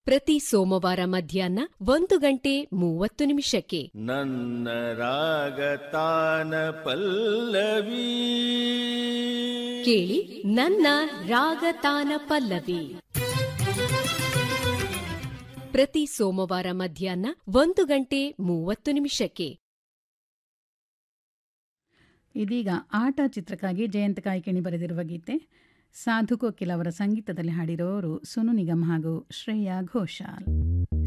ಪ್ರತಿ ಸೋಮವಾರ ಮಧ್ಯಾಹ್ನ ಒಂದು ಗಂಟೆ ಮೂವತ್ತು ನಿಮಿಷಕ್ಕೆ ನನ್ನ ರಾಗತಾನ ಪಲ್ಲವಿ ಕೇಳಿ ನನ್ನ ರಾಗತಾನ ಪಲ್ಲವಿ ಪ್ರತಿ ಸೋಮವಾರ ಮಧ್ಯಾಹ್ನ ಒಂದು ಗಂಟೆ ಮೂವತ್ತು ನಿಮಿಷಕ್ಕೆ ಇದೀಗ ಆಟ ಚಿತ್ರಕ್ಕಾಗಿ ಜಯಂತ ಕಾಯ್ಕಿಣಿ ಬರೆದಿರುವ ಗೀತೆ ಸಾಧು ಕೋಕಿಲ್ ಅವರ ಸಂಗೀತದಲ್ಲಿ ಹಾಡಿರೋರು ಸುನು ನಿಗಮ್ ಹಾಗೂ ಶ್ರೇಯಾ ಘೋಷಾಲ್